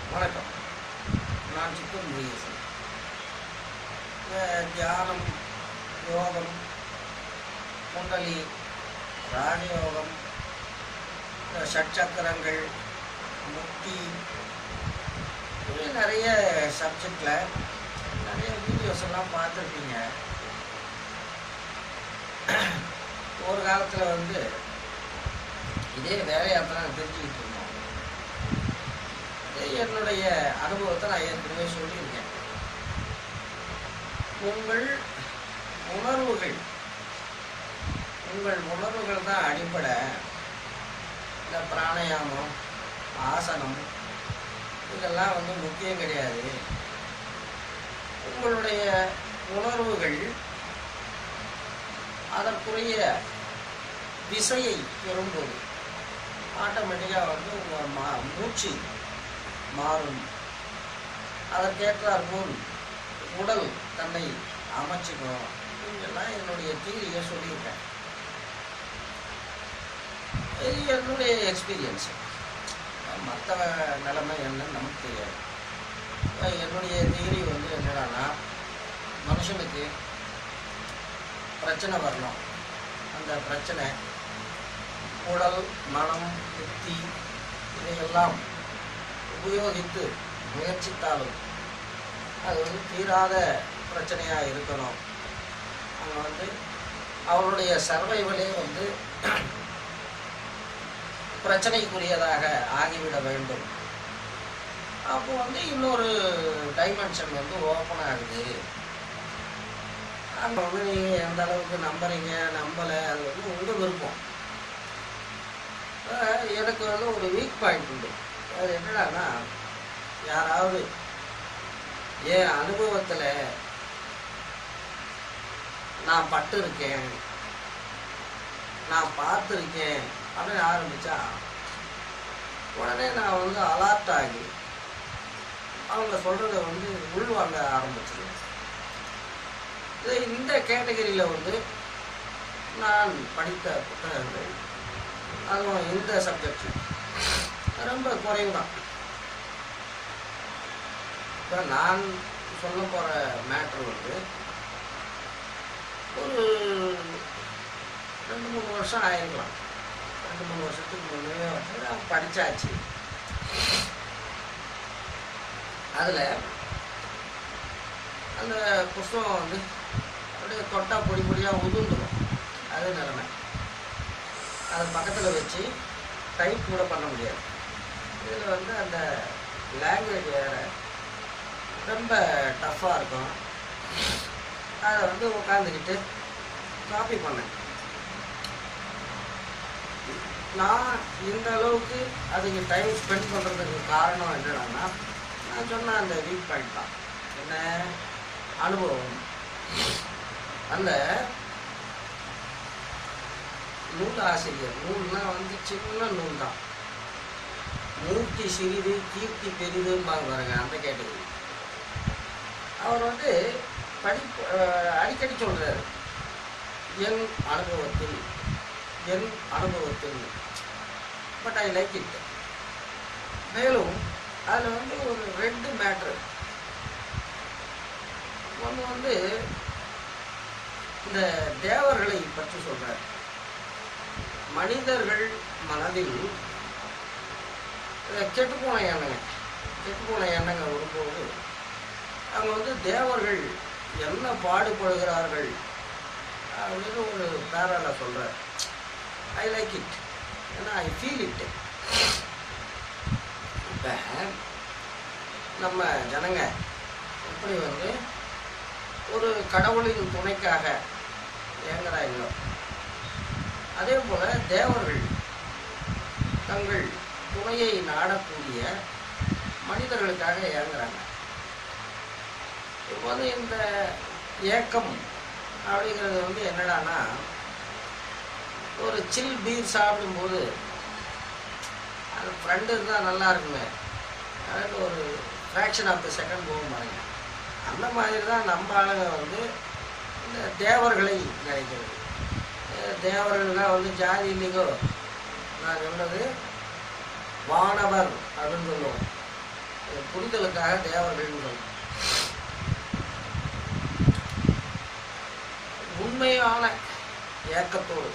வணக்கம் நான் சித்தூர் முருகேசன் இந்த தியானம் யோகம் குண்டலி ராஜயோகம் இந்த ஷட்சக்கரங்கள் முக்தி இப்படி நிறைய சப்ஜெக்டில் நிறைய வீடியோஸ் எல்லாம் பார்த்துருப்பீங்க ஒரு காலத்தில் வந்து இதே வேலையாக தான் தெரிஞ்சுக்கிட்டு இருந்தோம் இது என்னுடைய அனுபவத்தை நான் ஏற்கனவே சொல்லியிருக்கேன் உங்கள் உணர்வுகள் உங்கள் உணர்வுகள் தான் அடிப்படை இந்த பிராணாயாமம் ஆசனம் இதெல்லாம் வந்து முக்கியம் கிடையாது உங்களுடைய உணர்வுகள் அதற்குரிய திசையை பெறும்போது ஆட்டோமேட்டிக்காக வந்து உங்கள் மா மூச்சு மாறும் அதற்கேற்றார் போல் உடல் தன்னை அமைச்சுக்கும் இதெல்லாம் என்னுடைய தீரியை சொல்லியிருக்கேன் இது என்னுடைய எக்ஸ்பீரியன்ஸ் மற்ற நிலைமை என்னன்னு நமக்கு தெரியாது அஹ் என்னுடைய திகிரி வந்து என்னடான்னா மனுஷனுக்கு பிரச்சனை வரணும் அந்த பிரச்சனை உடல் மனம் புத்தி இதையெல்லாம் உபயோகித்து முயற்சித்தாலும் அது வந்து தீராத பிரச்சனையாக இருக்கணும் அங்கே வந்து அவருடைய சர்வைவலே வந்து பிரச்சனைக்குரியதாக ஆகிவிட வேண்டும் அப்போ வந்து இன்னொரு டைமென்ஷன் வந்து ஓப்பன் ஆகுது அங்கே வந்து நீங்கள் எந்த அளவுக்கு நம்புறீங்க நம்பலை அது வந்து உங்கள் விருப்பம் அஹ் எனக்கு வந்து ஒரு வீக் பாயிண்ட் உண்டு அது என்னடான்னா யாராவது என் அனுபவத்தில் நான் பட்டு இருக்கேன் நான் பார்த்துருக்கேன் அப்படின்னு ஆரம்பித்தா உடனே நான் வந்து அலர்ட் ஆகி அவங்க சொல்கிறத வந்து உள்வாங்க ஆரம்பிச்சிருவேன் இது இந்த கேட்டகரியில் வந்து நான் படித்த புத்தகங்கள் அதுவும் இந்த சப்ஜெக்ட் ரொம்ப குறைவு தான் இப்போ நான் சொல்ல போகிற மேட்ரு வந்து ஒரு ரெண்டு மூணு வருஷம் ஆயிருக்கலாம் ரெண்டு மூணு வருஷத்துக்கு முன்னே வந்து நான் படித்தாச்சு அதில் அந்த புஸ்தகம் வந்து அப்படியே தொட்டா பொடி பொடியாக உதிர்ந்துடும் அது நிலைமை அதை பக்கத்தில் வச்சு டைப் கூட பண்ண முடியாது இதில் வந்து அந்த லாங்குவேஜ் வேறு ரொம்ப டஃப்பாக இருக்கும் அதை வந்து உட்காந்துக்கிட்டு காப்பி பண்ணேன் நான் இந்த அளவுக்கு அதுக்கு டைம் ஸ்பெண்ட் பண்ணுறதுக்கு காரணம் என்னடான்னா நான் சொன்ன அந்த வீக் பாயிண்ட் தான் என்ன அனுபவம் அந்த நூல் ஆசிரியர் நூல்னா வந்து சின்ன நூல் தான் மூர்த்தி சிறிது கீர்த்தி பெரிதும்பாங்க பாருங்க அந்த கேட்டகரி அவர் வந்து படி அஹ் அடிக்கடி சொல்றாரு என் அனுபவத்தில் என் அனுபவத்தில் பட் ஐ லைக் இட் மேலும் அதில் வந்து ஒரு ரெண்டு மேட்ரு ஒன்று வந்து இந்த தேவர்களை பற்றி சொல்றார் மனிதர்கள் மனதில் கெட்டுப்போன எண்ணங்க கெட்டுப்போன எண்ணங்க வரும்போது அவங்க வந்து தேவர்கள் என்ன பாடுபடுகிறார்கள் அப்படின்னு ஒரு பேரால சொல்கிறார் ஐ லைக் இட் ஏன்னா ஐ ஃபீல் இட் இப்போ நம்ம ஜனங்க எப்படி வந்து ஒரு கடவுளின் துணைக்காக ஏங்குறாங்களோ அதே போல தேவர்கள் தங்கள் துணையை நாடக்கூடிய மனிதர்களுக்காக ஏங்குறாங்க இப்போ வந்து இந்த ஏக்கம் அப்படிங்கிறது வந்து என்னடான்னா ஒரு சில் பீர் சாப்பிடும்போது அது ஃப்ரெண்டு இருந்தால் நல்லா இருக்குமே அதாவது ஒரு ஃப்ராக்ஷன் ஆஃப் த செகண்ட் போகும் பாருங்க அந்த மாதிரி தான் நம்ம ஆளுங்க வந்து இந்த தேவர்களை நினைக்கிறது அஹ் தேவர்கள்லாம் வந்து ஜாதி இல்லைங்கோ நான் சொன்னது வானவர் அப்படின்னு சொல்லுவோம் புரிதலுக்காக தேவர்கள் உதவும் உண்மையான ஏக்கத்தோடு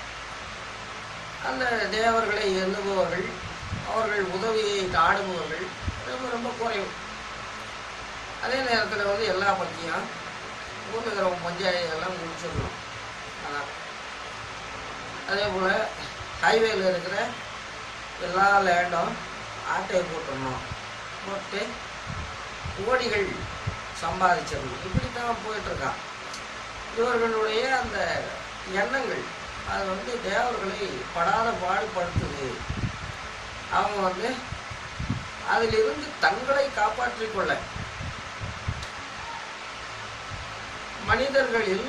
அந்த தேவர்களை எண்ணுபவர்கள் அவர்கள் உதவியை நாடுபவர்கள் ரொம்ப ரொம்ப குறைவு அதே நேரத்தில் வந்து எல்லா பற்றியும் ஊரில் இருக்கிற பஞ்சாயத்து எல்லாம் முடிச்சிடணும் அதான் அதே போல் ஹைவேல இருக்கிற எல்லா லேண்டும் ஆட்டை போட்டுடணும் போட்டு கோடிகள் சம்பாதிச்சிடணும் இப்படி தான் போயிட்டுருக்கான் இவர்களுடைய அந்த எண்ணங்கள் அது வந்து தேவர்களை படாத பாடுபடுத்துது அவங்க வந்து அதிலிருந்து தங்களை காப்பாற்றிக் கொள்ள மனிதர்களில்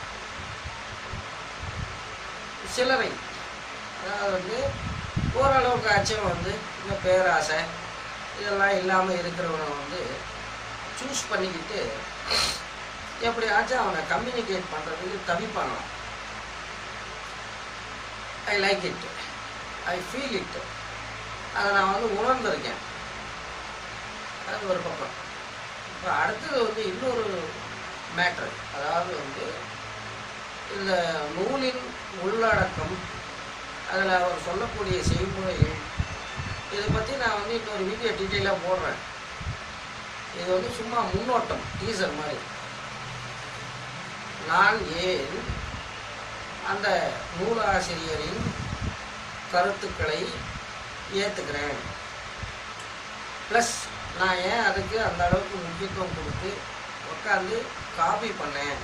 சிலரை அதாவது வந்து ஓரளவுக்கு அச்சம் வந்து இந்த பேராசை இதெல்லாம் இல்லாமல் இருக்கிறவனை வந்து சூஸ் பண்ணிக்கிட்டு எப்படியாச்சும் அவனை கம்யூனிகேட் பண்ணுறதுக்கு தவிப்பானான் I like it I feel it அதை நான் வந்து உணர்ந்திருக்கேன் அது ஒரு பக்கம் இப்போ அடுத்தது வந்து இன்னொரு மேட்ரு அதாவது வந்து இந்த நூலின் உள்ளடக்கம் அதில் அவர் சொல்லக்கூடிய செய்முறைகள் இதை பற்றி நான் வந்து இன்னொரு வீடியோ டீட்டெயிலாக போடுறேன் இது வந்து சும்மா முன்னோட்டம் டீசர் மாதிரி நான் ஏன் அந்த நூலாசிரியரின் கருத்துக்களை ஏற்றுக்கிறேன் ப்ளஸ் நான் ஏன் அதுக்கு அந்த அளவுக்கு முக்கியத்துவம் கொடுத்து உட்காந்து காப்பி பண்ணேன்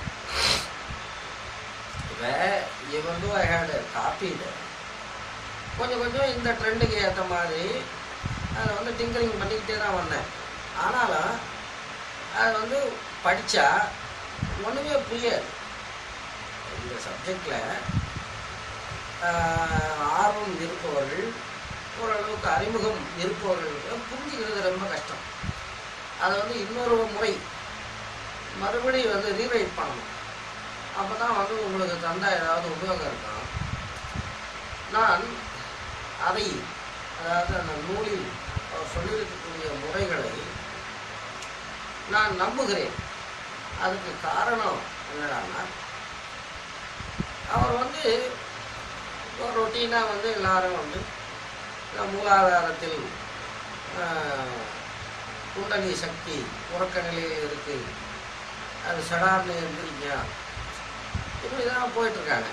இப்போ இவன் ஐ ஹேட் காப்பீடு கொஞ்சம் கொஞ்சம் இந்த ட்ரெண்டுக்கு ஏற்ற மாதிரி அதை வந்து டிங்கரிங் பண்ணிக்கிட்டே தான் வந்தேன் ஆனாலும் அதை வந்து படித்தா ஒன்றுமே புரியாது இந்த சப்ஜெக்டில் ஆர்வம் இருப்பவர்கள் ஓரளவுக்கு அறிமுகம் இருப்பவர்கள் புரிஞ்சுக்கிறது ரொம்ப கஷ்டம் அதை வந்து இன்னொரு முறை மறுபடியும் வந்து ரீரைட் பண்ணணும் அப்போ தான் வந்து உங்களுக்கு தந்தா ஏதாவது உபயோகம் இருக்கும் நான் அதை அதாவது அந்த நூலில் அவர் சொல்லியிருக்கக்கூடிய முறைகளை நான் நம்புகிறேன் அதுக்கு காரணம் என்னடான்னா அவர் வந்து ஒரு ரொட்டீனாக வந்து எல்லாரும் வந்து இந்த மூலாதாரத்தில் ஆஹ், குண்டலி சக்தி உறக்க நிலையில் இருக்கு அது சடார்னு எந்திரிக்கும் இப்படி தான் போயிட்டுருக்காங்க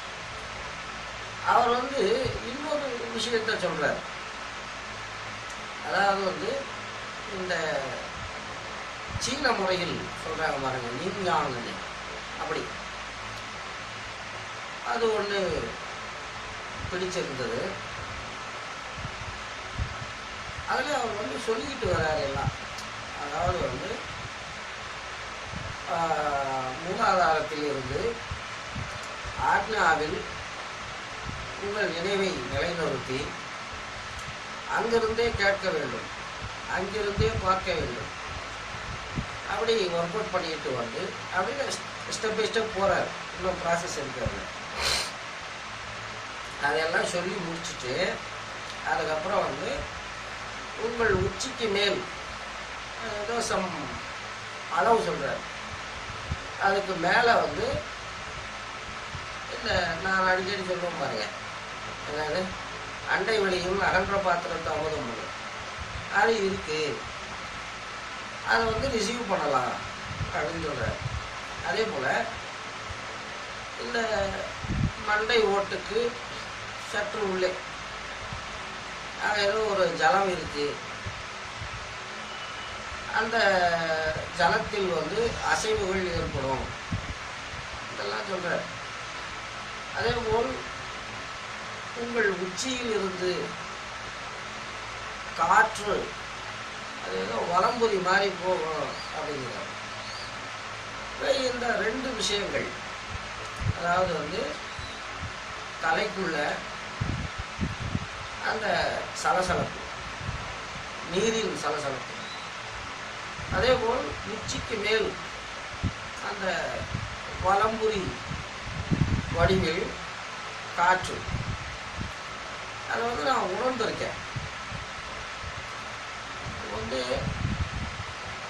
அவர் வந்து இன்னொரு விஷயத்த சொல்றார் அதாவது வந்து இந்த சீன முறையில் சொல்றாங்க பாருங்க நீங்காங்கன்னு அப்படி அது ஒன்று பிடிச்சிருந்தது அதில் அவர் வந்து சொல்லிக்கிட்டு வர்றாரு எல்லாம் அதாவது வந்து ஆஹ், மூலாதாரத்தில் இருந்து ஆக்னாவில் உங்கள் நினைவை நிலைநிறுத்தி அங்கிருந்தே கேட்க வேண்டும் அங்கிருந்தே பார்க்க வேண்டும் அப்படி ஒர்க் அவுட் பண்ணிட்டு வந்து அப்படியே ஸ்டெப் பை ஸ்டெப் போகிறார் இன்னும் ப்ராசஸ் இருக்கு அதில் அதையெல்லாம் சொல்லி முடிச்சுட்டு அதுக்கப்புறம் வந்து உங்கள் உச்சிக்கு மேல் ஏதோ சம் அளவு சொல்கிறார் அதுக்கு மேலே வந்து இந்த நான் அடிக்கடி சொல்லுவேன் பாருங்க அதாவது அண்டை வெளியும் அகன்ற பாத்திரத்தை அமுதம் பண்ணும் அது இருக்கு அதை வந்து ரிசீவ் பண்ணலாம் அப்படின்னு சொல்கிறார் அதே போல் இந்த மண்டை ஓட்டுக்கு சற்று உள்ளே அங்க ஏதோ ஒரு ஜலம் இருக்கு அந்த ஜலத்தில் வந்து அசைவுகள் ஏற்படும் இதெல்லாம் சொல்கிறார் அதே போல் உங்கள் உச்சியில் இருந்து காற்று அது ஏதோ வலம்புரி மாதிரி போகும் அப்படிங்கிறார் இப்ப இந்த ரெண்டு விஷயங்கள் அதாவது வந்து தலைக்குள்ள அந்த சலசலப்பு நீரின் சலசலப்பு அதே போல் உச்சிக்கு மேல் அந்த வலம்புரி வடிவில் காற்று அதை வந்து நான் உணர்ந்திருக்கேன் வந்து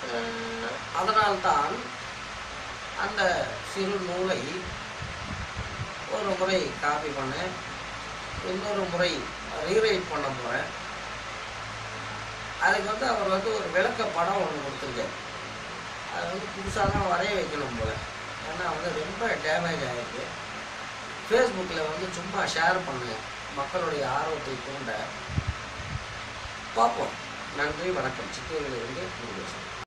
அஹ், அதனால்தான் அந்த சிறு நூலை ஒரு முறை காப்பி பண்ணேன் இன்னொரு முறை ரீரைட் பண்ண போகிறேன் அதுக்கு வந்து அவர் வந்து ஒரு விளக்க படம் ஒன்று கொடுத்துருக்காரு அது வந்து புதுசாக தான் வரைய வைக்கணும் போல ஏன்னா வந்து ரொம்ப டேமேஜ் ஆகிருக்கு ஃபேஸ்புக்கில் வந்து சும்மா ஷேர் பண்ணுங்க மக்களுடைய ஆர்வத்தை தூண்ட பார்ப்போம் நன்றி வணக்கம் சித்தூரிலிருந்து முருகேசன்